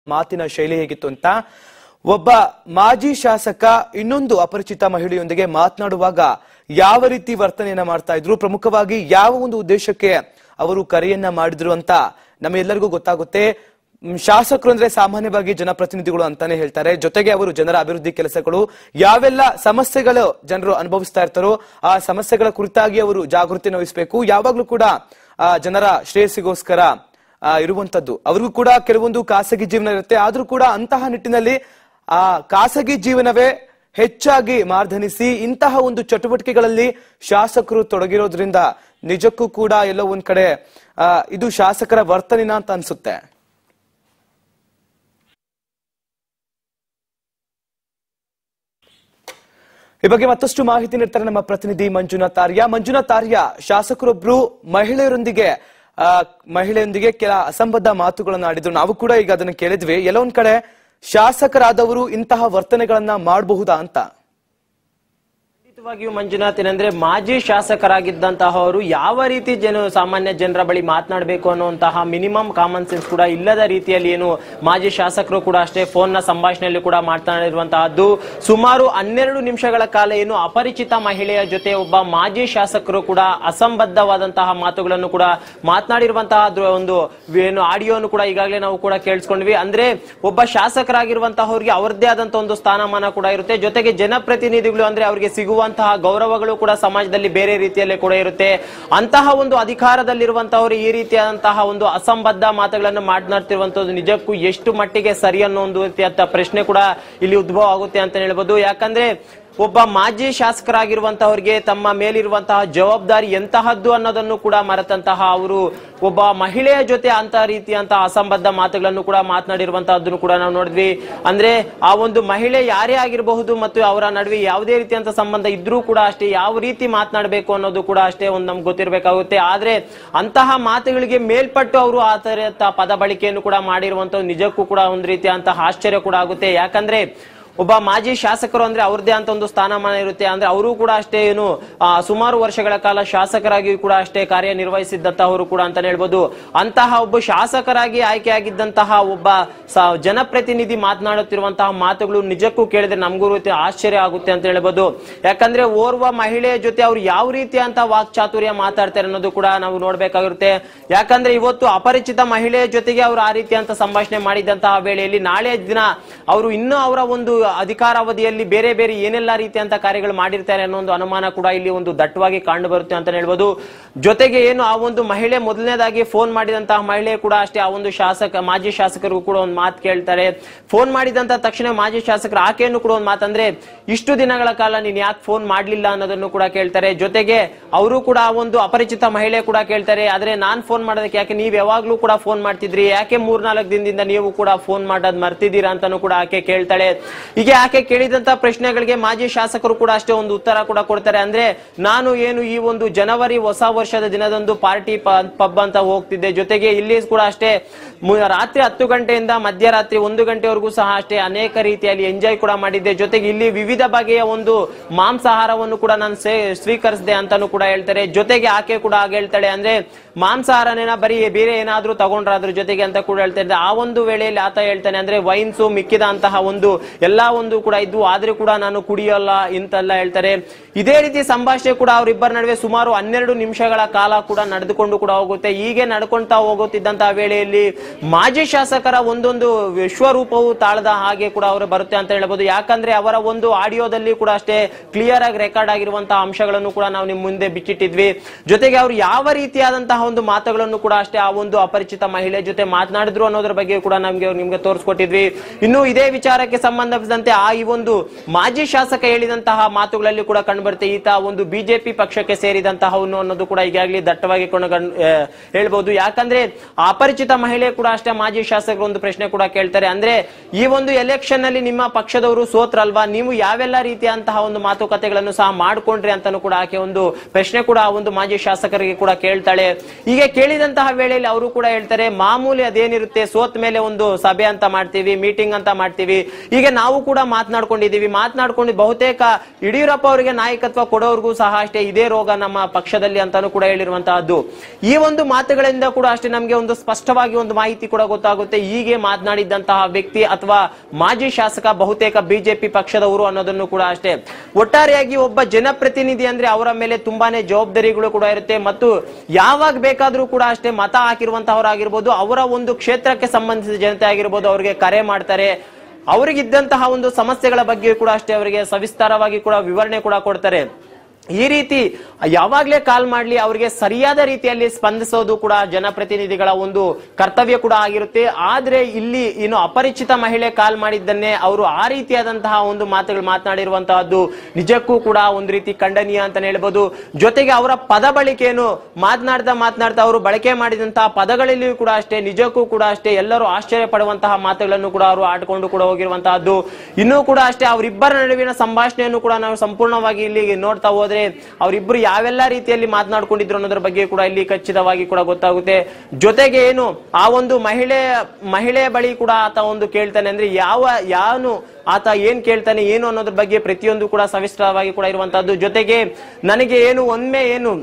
ಮಾತಿನ ಶೈಲಿ ಹೇಗಿತ್ತು ಅಂತ ಒಬ್ಬ ಮಾಜಿ ಶಾಸಕ ಇನ್ನೊಂದು ಅಪರಿಚಿತ ಮಹಿಳೆಯೊಂದಿಗೆ ಮಾತನಾಡುವಾಗ ಯಾವ ರೀತಿ ವರ್ತನೆಯನ್ನ ಮಾಡ್ತಾ ಇದ್ರು ಪ್ರಮುಖವಾಗಿ ಯಾವ ಒಂದು ಉದ್ದೇಶಕ್ಕೆ ಅವರು ಕರೆಯನ್ನ ಮಾಡಿದ್ರು ಅಂತ ನಮ್ಮೆಲ್ಲರಿಗೂ ಗೊತ್ತಾಗುತ್ತೆ ಮ್, ಶಾಸಕರು ಅಂದ್ರೆ ಸಾಮಾನ್ಯವಾಗಿ ಜನಪ್ರತಿನಿಧಿಗಳು ಅಂತಾನೆ ಹೇಳ್ತಾರೆ ಜೊತೆಗೆ ಅವರು ಜನರ ಅಭಿವೃದ್ಧಿ ಕೆಲಸಗಳು ಯಾವೆಲ್ಲ ಸಮಸ್ಯೆಗಳು ಜನರು ಅನುಭವಿಸ್ತಾ ಇರ್ತಾರೋ ಆ ಸಮಸ್ಯೆಗಳ ಕುರಿತಾಗಿ ಅವರು ಜಾಗೃತಿ ವಹಿಸಬೇಕು ಯಾವಾಗ್ಲೂ ಕೂಡ ಆ, ಜನರ ಶ್ರೇಯಸ್ಸಿಗೋಸ್ಕರ ಆ, ಇರುವಂತದ್ದು ಅವ್ರಿಗೂ ಕೂಡ ಕೆಲವೊಂದು ಖಾಸಗಿ ಜೀವನ ಇರುತ್ತೆ ಆದ್ರೂ ಕೂಡ ಅಂತಹ ನಿಟ್ಟಿನಲ್ಲಿ ಆ ಖಾಸಗಿ ಜೀವನವೇ ಹೆಚ್ಚಾಗಿ ಮಾರ್ಧನಿಸಿ ಇಂತಹ ಒಂದು ಚಟುವಟಿಕೆಗಳಲ್ಲಿ ಶಾಸಕರು ತೊಡಗಿರೋದ್ರಿಂದ ನಿಜಕ್ಕೂ ಕೂಡ ಎಲ್ಲೋ ಒಂದ್ ಕಡೆ ಆ, ಇದು ಶಾಸಕರ ವರ್ತನಿನ ಅಂತ ಅನ್ಸುತ್ತೆ ಈ ಬಗ್ಗೆ ಮತ್ತಷ್ಟು ಮಾಹಿತಿ ನೀಡ್ತಾರೆ ನಮ್ಮ ಪ್ರತಿನಿಧಿ ಮಂಜುನಾಥ್ ಆರ್ಯ ಮಂಜುನಾಥ್ ಆರ್ಯ ಶಾಸಕರೊಬ್ರು ಮಹಿಳೆಯರೊಂದಿಗೆ ಆ, ಮಹಿಳೆಯೊಂದಿಗೆ ಕೆಲ ಅಸಂಬದ್ಧ ಮಾತುಗಳನ್ನು ಆಡಿದ್ರು ನಾವು ಕೂಡ ಈಗ ಅದನ್ನ ಕೇಳಿದ್ವಿ ಎಲ್ಲೋ ಒಂದ್ ಕಡೆ ಶಾಸಕರಾದವರು ಇಂತಹ ವರ್ತನೆಗಳನ್ನ ಮಾಡಬಹುದಾ ಅಂತ ಖಂಡಿತವಾಗಿಯೂ ಮಂಜುನಾಥ್ ಏನಂದ್ರೆ ಮಾಜಿ ಶಾಸಕರಾಗಿದ್ದಂತಹವರು ಯಾವ ರೀತಿ ಜನ ಸಾಮಾನ್ಯ ಜನರ ಬಳಿ ಮಾತನಾಡಬೇಕು ಅನ್ನುವಂತಹ ಮಿನಿಮಮ್ ಕಾಮನ್ ಸೆನ್ಸ್ ಕೂಡ ಇಲ್ಲದ ರೀತಿಯಲ್ಲಿ ಏನು ಮಾಜಿ ಶಾಸಕರು ಕೂಡ ಅಷ್ಟೇ ಫೋನ್ ನ ಸಂಭಾಷಣೆಯಲ್ಲಿ ಕೂಡ ಮಾತನಾಡಿರುವಂತಹದ್ದು ಸುಮಾರು ಹನ್ನೆರಡು ನಿಮಿಷಗಳ ಕಾಲ ಏನು ಅಪರಿಚಿತ ಮಹಿಳೆಯ ಜೊತೆ ಒಬ್ಬ ಮಾಜಿ ಶಾಸಕರು ಕೂಡ ಅಸಂಬದ್ಧವಾದಂತಹ ಮಾತುಗಳನ್ನು ಕೂಡ ಮಾತನಾಡಿರುವಂತಹ ದ್ರ- ಒಂದು ಏನು ಆಡಿಯೋನು ಕೂಡ ಈಗಾಗಲೇ ನಾವು ಕೂಡ ಕೇಳಿಸ್ಕೊಂಡ್ವಿ ಅಂದ್ರೆ ಒಬ್ಬ ಶಾಸಕರಾಗಿರುವಂತಹವ್ರಿಗೆ ಅವರದ್ದೇ ಆದಂತಹ ಒಂದು ಸ್ಥಾನಮಾನ ಕೂಡ ಇರುತ್ತೆ ಜೊತೆಗೆ ಜನಪ್ರತಿನಿಧಿಗಳು ಅಂದ್ರೆ ಅವರಿಗೆ ಸಿಗುವಂತಹ ಗೌರವಗಳು ಕೂಡ ಸಮಾಜದಲ್ಲಿ ಬೇರೆ ರೀತಿಯಲ್ಲೇ ಕೂಡ ಇರುತ್ತೆ ಅಂತಹ ಒಂದು ಅಧಿಕಾರದಲ್ಲಿರುವಂತಹವರು ಈ ರೀತಿಯಾದಂತಹ ಒಂದು ಅಸಂಬದ್ಧ ಮಾತುಗಳನ್ನು ಮಾತನಾಡ್ತಿರುವಂತದ್ದು ನಿಜಕ್ಕೂ ಎಷ್ಟು ಮಟ್ಟಿಗೆ ಸರಿ ಅನ್ನೋ ಒಂದು ರೀತಿಯಾದ ಪ್ರಶ್ನೆ ಕೂಡ ಇಲ್ಲಿ ಉದ್ಭವ ಆಗುತ್ತೆ ಅಂತ ಹೇಳ್ಬೋದು ಯಾಕಂದ್ರೆ ಒಬ್ಬ ಮಾಜಿ ಶಾಸಕರಾಗಿರುವಂತಹವ್ರಿಗೆ ತಮ್ಮ ಮೇಲಿರುವಂತಹ ಜವಾಬ್ದಾರಿ ಎಂತಹದ್ದು ಅನ್ನೋದನ್ನು ಕೂಡ ಮರೆತಂತಹ ಅವರು ಒಬ್ಬ ಮಹಿಳೆಯ ಜೊತೆ ಅಂತ ರೀತಿಯಂತಹ ಅಸಂಬದ್ಧ ಮಾತುಗಳನ್ನು ಕೂಡ ಮಾತನಾಡಿರುವಂತಹದ್ದನ್ನು ಕೂಡ ನಾವು ನೋಡಿದ್ವಿ ಅಂದ್ರೆ ಆ ಒಂದು ಮಹಿಳೆ ಯಾರೇ ಆಗಿರಬಹುದು ಮತ್ತು ಅವರ ನಡುವೆ ಯಾವುದೇ ರೀತಿಯಂತ ಸಂಬಂಧ ಇದ್ರೂ ಕೂಡ ಅಷ್ಟೇ ಯಾವ ರೀತಿ ಮಾತನಾಡಬೇಕು ಅನ್ನೋದು ಕೂಡ ಅಷ್ಟೇ ಒಂದು ನಮ್ಗೆ ಗೊತ್ತಿರಬೇಕಾಗುತ್ತೆ ಆದ್ರೆ ಅಂತಹ ಮಾತುಗಳಿಗೆ ಮೇಲ್ಪಟ್ಟು ಅವರು ಆ ತರ ಪದ ಬಳಕೆಯನ್ನು ಕೂಡ ಮಾಡಿರುವಂತ ನಿಜಕ್ಕೂ ಕೂಡ ಒಂದು ರೀತಿಯಂತಹ ಆಶ್ಚರ್ಯ ಕೂಡ ಆಗುತ್ತೆ ಯಾಕಂದ್ರೆ ಒಬ್ಬ ಮಾಜಿ ಶಾಸಕರು ಅಂದ್ರೆ ಅವ್ರದ್ದೇ ಅಂತ ಒಂದು ಸ್ಥಾನಮಾನ ಇರುತ್ತೆ ಅಂದ್ರೆ ಅವರು ಕೂಡ ಅಷ್ಟೇ ಏನು ಆ, ಸುಮಾರು ವರ್ಷಗಳ ಕಾಲ ಶಾಸಕರಾಗಿ ಕೂಡ ಅಷ್ಟೇ ಕಾರ್ಯನಿರ್ವಹಿಸಿದ್ದಂತಹವರು ಕೂಡ ಅಂತಾನೆ ಹೇಳ್ಬೋದು ಅಂತಹ ಒಬ್ಬ ಶಾಸಕರಾಗಿ ಆಯ್ಕೆಯಾಗಿದ್ದಂತಹ ಒಬ್ಬ ಸ- ಜನಪ್ರತಿನಿಧಿ ಮಾತನಾಡುತ್ತಿರುವಂತಹ ಮಾತುಗಳು ನಿಜಕ್ಕೂ ಕೇಳಿದ್ರೆ ನಮಗೂ ರೀತಿ ಆಶ್ಚರ್ಯ ಆಗುತ್ತೆ ಅಂತ ಹೇಳ್ಬೋದು ಯಾಕಂದ್ರೆ ಓರ್ವ ಮಹಿಳೆಯ ಜೊತೆ ಅವ್ರು ಯಾವ ರೀತಿಯಂತ ವಾಕ್ಚಾತುರ್ಯ ಮಾತಾಡ್ತಾರೆ ಅನ್ನೋದು ಕೂಡ ನಾವು ನೋಡ್ಬೇಕಾಗಿರುತ್ತೆ ಯಾಕಂದ್ರೆ ಇವತ್ತು ಅಪರಿಚಿತ ಮಹಿಳೆಯ ಜೊತೆಗೆ ಅವರು ಆ ರೀತಿಯಂತ ಸಂಭಾಷಣೆ ಮಾಡಿದಂತಹ ವೇಳೆಯಲ್ಲಿ ನಾಳೆ ದಿನ ಅವರು ಇನ್ನೂ ಅವರ ಒಂದು ಅಧಿಕಾರಾವಧಿಯಲ್ಲಿ ಬೇರೆ ಬೇರೆ ಏನೆಲ್ಲ ರೀತಿಯಂತ ಕಾರ್ಯಗಳು ಮಾಡಿರ್ತಾರೆ ಅನ್ನೋ ಒಂದು ಅನುಮಾನ ಕೂಡ ಇಲ್ಲಿ ಒಂದು ದಟ್ಟವಾಗಿ ಕಂಡು ಬರುತ್ತೆ ಅಂತ ಹೇಳ್ಬೋದು ಜೊತೆಗೆ ಏನು ಆ ಒಂದು ಮಹಿಳೆ ಮೊದಲನೇದಾಗಿ ಫೋನ್ ಮಾಡಿದಂತಹ ಮಹಿಳೆ ಕೂಡ ಅಷ್ಟೇ ಆ ಒಂದು ಶಾಸಕ ಮಾಜಿ ಶಾಸಕರಿಗೂ ಕೂಡ ಒಂದು ಮಾತು ಕೇಳ್ತಾರೆ ಫೋನ್ ಮಾಡಿದಂತ ತಕ್ಷಣ ಮಾಜಿ ಶಾಸಕರು ಆಕೆಯನ್ನು ಕೂಡ ಒಂದು ಮಾತಂದ್ರೆ ಇಷ್ಟು ದಿನಗಳ ಕಾಲ ನೀನ್ ಯಾಕೆ ಫೋನ್ ಮಾಡ್ಲಿಲ್ಲ ಅನ್ನೋದನ್ನು ಕೂಡ ಕೇಳ್ತಾರೆ ಜೊತೆಗೆ ಅವರು ಕೂಡ ಆ ಒಂದು ಅಪರಿಚಿತ ಮಹಿಳೆ ಕೂಡ ಕೇಳ್ತಾರೆ ಆದ್ರೆ ನಾನ್ ಫೋನ್ ಮಾಡೋದಕ್ಕೆ ಯಾಕೆ ನೀವ್ ಯಾವಾಗ್ಲೂ ಕೂಡ ಫೋನ್ ಮಾಡ್ತಿದ್ರಿ ಯಾಕೆ ಮೂರ್ನಾಲ್ಕು ದಿನದಿಂದ ನೀವು ಕೂಡ ಫೋನ್ ಮಾಡೋದ್ ಮರ್ತಿದ್ದೀರಾ ಅಂತಾನು ಕೂಡ ಆಕೆ ಕೇಳ್ತಾಳೆ ಹೀಗೆ ಆಕೆ ಕೇಳಿದಂತ ಪ್ರಶ್ನೆಗಳಿಗೆ ಮಾಜಿ ಶಾಸಕರು ಕೂಡ ಅಷ್ಟೇ ಒಂದು ಉತ್ತರ ಕೂಡ ಕೊಡ್ತಾರೆ ಅಂದ್ರೆ ನಾನು ಏನು ಈ ಒಂದು ಜನವರಿ ಹೊಸ ವರ್ಷದ ದಿನದಂದು ಪಾರ್ಟಿ ಪಬ್ ಅಂತ ಹೋಗ್ತಿದ್ದೆ ಜೊತೆಗೆ ಇಲ್ಲಿ ಕೂಡ ಅಷ್ಟೇ ಮು- ರಾತ್ರಿ ಹತ್ತು ಗಂಟೆಯಿಂದ ಮಧ್ಯರಾತ್ರಿ ಒಂದು ಗಂಟೆವರೆಗೂ ಸಹ ಅಷ್ಟೇ ಅನೇಕ ರೀತಿಯಲ್ಲಿ ಎಂಜಾಯ್ ಕೂಡ ಮಾಡಿದ್ದೆ ಜೊತೆಗೆ ಇಲ್ಲಿ ವಿವಿಧ ಬಗೆಯ ಒಂದು ಮಾಂಸಾಹಾರವನ್ನು ಕೂಡ ನಾನು ಸೇ- ಸ್ವೀಕರಿಸಿದೆ ಅಂತಾನು ಕೂಡ ಹೇಳ್ತಾರೆ ಜೊತೆಗೆ ಆಕೆ ಕೂಡ ಹಾಗೆ ಹೇಳ್ತಾಳೆ ಅಂದ್ರೆ ಮಾಂಸಾಹಾರನೇನ ಬರೀ ಬೇರೆ ಏನಾದ್ರೂ ತಗೊಂಡ್ರ ಅದ್ರ ಜೊತೆಗೆ ಅಂತ ಕೂಡ ಹೇಳ್ತಾ ಇದ್ದೆ ಆ ಒಂದು ವೇಳೆಯಲ್ಲಿ ಆತ ಹೇಳ್ತಾನೆ ಅಂದ್ರೆ ವೈನ್ಸು ಮಿಕ್ಕಿದ ಅಂತಹ ಒಂದು ಎಲ್ಲಾ ಒಂದು ಕೂಡ ಇದ್ವು ಆದ್ರೆ ಕೂಡ ನಾನು ಕುಡಿಯೋಲ್ಲ ಇಂತೆಲ್ಲ ಹೇಳ್ತಾರೆ ಇದೇ ರೀತಿ ಸಂಭಾಷಣೆ ಕೂಡ ಅವರಿಬ್ಬರ ನಡುವೆ ಸುಮಾರು ಹನ್ನೆರಡು ನಿಮಿಷಗಳ ಕಾಲ ಕೂಡ ನಡೆದುಕೊಂಡು ಕೂಡ ಹೋಗುತ್ತೆ ಹೀಗೆ ನಡ್ಕೊಂತಾ ಹೋಗುತ್ತಿದ್ದಂತಹ ವೇಳೆಯಲ್ಲಿ ಮಾಜಿ ಶಾಸಕರ ಒಂದೊಂದು ವಿಶ್ವರೂಪವು ತಾಳದ ಹಾಗೆ ಕೂಡ ಅವರು ಬರುತ್ತೆ ಅಂತ ಹೇಳ್ಬೋದು ಯಾಕಂದ್ರೆ ಅವರ ಒಂದು ಆಡಿಯೋದಲ್ಲಿ ಕೂಡ ಅಷ್ಟೇ ಕ್ಲಿಯರ್ ಆಗಿ ರೆಕಾರ್ಡ್ ಆಗಿರುವಂತಹ ಅಂಶಗಳನ್ನು ಕೂಡ ನಾವು ನಿಮ್ ಮುಂದೆ ಬಿಚ್ಚಿಟ್ಟಿದ್ವಿ ಜೊತೆಗೆ ಅವರು ಯಾವ ರೀತಿಯಾದಂತಹ ಒಂದು ಮಾತುಗಳನ್ನು ಕೂಡ ಅಷ್ಟೇ ಆ ಒಂದು ಅಪರಿಚಿತ ಮಹಿಳೆ ಜೊತೆ ಮಾತನಾಡಿದ್ರು ಅನ್ನೋದ್ರ ಬಗ್ಗೆ ಕೂಡ ನಮ್ಗೆ ನಿಮ್ಗೆ ತೋರಿಸ್ಕೊಟ್ಟಿದ್ವಿ ಇನ್ನು ಇದೇ ವಿಚಾರಕ್ಕೆ ಸಂಬಂಧಿಸಿದಂತೆ ಆ ಈ ಒಂದು ಮಾಜಿ ಶಾಸಕ ಹೇಳಿದಂತಹ ಮಾತುಗಳಲ್ಲಿ ಕೂಡ ಕಂಡುಬರುತ್ತೆ ಈತ ಒಂದು ಬಿಜೆಪಿ ಪಕ್ಷಕ್ಕೆ ಸೇರಿದಂತಹವನು ಅನ್ನೋದು ಕೂಡ ಈಗಾಗಲೇ ದಟ್ಟವಾಗಿ ಕೊಂಡು ಹೇಳ್ಬಹುದು ಯಾಕಂದ್ರೆ ಆ ಅಪರಿಚಿತ ಮಹಿಳೆ ಕೂಡ ಅಷ್ಟೇ ಮಾಜಿ ಶಾಸಕರು ಒಂದು ಪ್ರಶ್ನೆ ಕೂಡ ಕೇಳ್ತಾರೆ ಅಂದ್ರೆ ಈ ಒಂದು ಎಲೆಕ್ಷನ್ ನಲ್ಲಿ ನಿಮ್ಮ ಪಕ್ಷದವರು ಸೋತ್ರಲ್ವಾ ನೀವು ಯಾವೆಲ್ಲ ರೀತಿಯಂತಹ ಒಂದು ಮಾತುಕತೆಗಳನ್ನು ಸಹ ಮಾಡ್ಕೊಂಡ್ರಿ ಅಂತಾನು ಕೂಡ ಆಕೆ ಒಂದು ಪ್ರಶ್ನೆ ಕೂಡ ಆ ಒಂದು ಮಾಜಿ ಶಾಸಕರಿಗೆ ಕೂಡ ಕೇಳ್ತಾಳೆ ಹೀಗೆ ಕೇಳಿದಂತಹ ವೇಳೆಯಲ್ಲಿ ಅವರು ಕೂಡ ಹೇಳ್ತಾರೆ ಮಾಮೂಲಿ ಅದೇನಿರುತ್ತೆ ಸೋತ್ ಮೇಲೆ ಒಂದು ಸಭೆ ಅಂತ ಮಾಡ್ತೀವಿ ಮೀಟಿಂಗ್ ಅಂತ ಮಾಡ್ತೀವಿ ಹೀಗೆ ನಾವು ಕೂಡ ಮಾತನಾಡ್ಕೊಂಡಿದ್ದೀವಿ ಮಾತನಾಡ್ಕೊಂಡು ಬಹುತೇಕ ಯಡಿಯೂರಪ್ಪ ಅವರಿಗೆ ನಾಯಕತ್ವ ಕೊಡೋರ್ಗೂ ಸಹ ಅಷ್ಟೇ ಇದೇ ರೋಗ ನಮ್ಮ ಪಕ್ಷದಲ್ಲಿ ಅಂತಾನು ಕೂಡ ಹೇಳಿರುವಂತಹದ್ದು ಈ ಒಂದು ಮಾತುಗಳಿಂದ ಕೂಡ ಅಷ್ಟೇ ನಮ್ಗೆ ಒಂದು ಸ್ಪಷ್ಟವಾಗಿ ಒಂದು ಮಾಹಿತಿ ಕೂಡ ಗೊತ್ತಾಗುತ್ತೆ ಹೀಗೆ ಮಾತನಾಡಿದ್ದಂತಹ ವ್ಯಕ್ತಿ ಅಥವಾ ಮಾಜಿ ಶಾಸಕ ಬಹುತೇಕ ಬಿಜೆಪಿ ಪಕ್ಷದವರು ಅನ್ನೋದನ್ನು ಕೂಡ ಅಷ್ಟೇ ಒಟ್ಟಾರೆಯಾಗಿ ಒಬ್ಬ ಜನಪ್ರತಿನಿಧಿ ಅಂದ್ರೆ ಅವರ ಮೇಲೆ ತುಂಬಾನೇ ಜವಾಬ್ದಾರಿಗಳು ಕೂಡ ಇರುತ್ತೆ ಮತ್ತು ಯಾವಾಗ ಬೇಕಾದ್ರೂ ಕೂಡ ಅಷ್ಟೇ ಮತ ಹಾಕಿರುವಂತಹವರಾಗಿರ್ಬೋದು ಅವರ ಒಂದು ಕ್ಷೇತ್ರಕ್ಕೆ ಸಂಬಂಧಿಸಿದ ಜನತೆ ಆಗಿರ್ಬೋದು ಅವರಿಗೆ ಕರೆ ಮಾಡ್ತಾರೆ ಅವರಿಗಿದ್ದಂತಹ ಒಂದು ಸಮಸ್ಯೆಗಳ ಬಗ್ಗೆ ಕೂಡ ಅಷ್ಟೇ ಅವರಿಗೆ ಸವಿಸ್ತಾರವಾಗಿ ಕೂಡ ವಿವರಣೆ ಕೂಡ ಕೊಡ್ತಾರೆ ಈ ರೀತಿ ಯಾವಾಗ್ಲೇ ಕಾಲ್ ಮಾಡ್ಲಿ ಅವರಿಗೆ ಸರಿಯಾದ ರೀತಿಯಲ್ಲಿ ಸ್ಪಂದಿಸೋದು ಕೂಡ ಜನಪ್ರತಿನಿಧಿಗಳ ಒಂದು ಕರ್ತವ್ಯ ಕೂಡ ಆಗಿರುತ್ತೆ ಆದ್ರೆ ಇಲ್ಲಿ ಇನ್ನು ಅಪರಿಚಿತ ಮಹಿಳೆ ಕಾಲ್ ಮಾಡಿದ್ದನ್ನೇ ಅವರು ಆ ರೀತಿಯಾದಂತಹ ಒಂದು ಮಾತುಗಳು ಮಾತನಾಡಿರುವಂತಹದ್ದು ನಿಜಕ್ಕೂ ಕೂಡ ಒಂದು ರೀತಿ ಖಂಡನೀಯ ಅಂತಾನೆ ಹೇಳ್ಬೋದು ಜೊತೆಗೆ ಅವರ ಪದ ಬಳಕೆಯನ್ನು ಮಾತನಾಡ್ತಾ ಮಾತನಾಡ್ತಾ ಅವರು ಬಳಕೆ ಮಾಡಿದಂತಹ ಪದಗಳಲ್ಲಿಯೂ ಕೂಡ ಅಷ್ಟೇ ನಿಜಕ್ಕೂ ಕೂಡ ಅಷ್ಟೇ ಎಲ್ಲರೂ ಆಶ್ಚರ್ಯ ಪಡುವಂತಹ ಮಾತುಗಳನ್ನು ಕೂಡ ಅವರು ಆಡ್ಕೊಂಡು ಕೂಡ ಹೋಗಿರುವಂತಹದ್ದು ಇನ್ನೂ ಕೂಡ ಅಷ್ಟೇ ಅವರಿಬ್ಬರ ನಡುವಿನ ಸಂಭಾಷಣೆಯನ್ನು ಕೂಡ ನಾವು ಸಂಪೂರ್ಣವಾಗಿ ಇಲ್ಲಿ ನೋಡ್ತಾ ಹೋದ್ರೆ ಅವರಿಬ್ಬರು ಯಾವೆಲ್ಲ ರೀತಿಯಲ್ಲಿ ಮಾತನಾಡ್ಕೊಂಡಿದ್ರು ಅನ್ನೋದ್ರ ಬಗ್ಗೆ ಕೂಡ ಇಲ್ಲಿ ಖಚಿತವಾಗಿ ಕೂಡ ಗೊತ್ತಾಗುತ್ತೆ ಜೊತೆಗೆ ಏನು ಆ ಒಂದು ಮಹಿಳೆ ಮಹಿಳೆಯ ಬಳಿ ಕೂಡ ಆತ ಒಂದು ಕೇಳ್ತಾನೆ ಅಂದ್ರೆ ಯಾವ ಯಾವನು ಆತ ಏನ್ ಕೇಳ್ತಾನೆ ಏನು ಅನ್ನೋದ್ರ ಬಗ್ಗೆ ಪ್ರತಿಯೊಂದು ಕೂಡ ಸವಿಸ್ತರವಾಗಿ ಕೂಡ ಇರುವಂತಹದ್ದು ಜೊತೆಗೆ ನನಗೆ ಏನು ಒಮ್ಮೆ ಏನು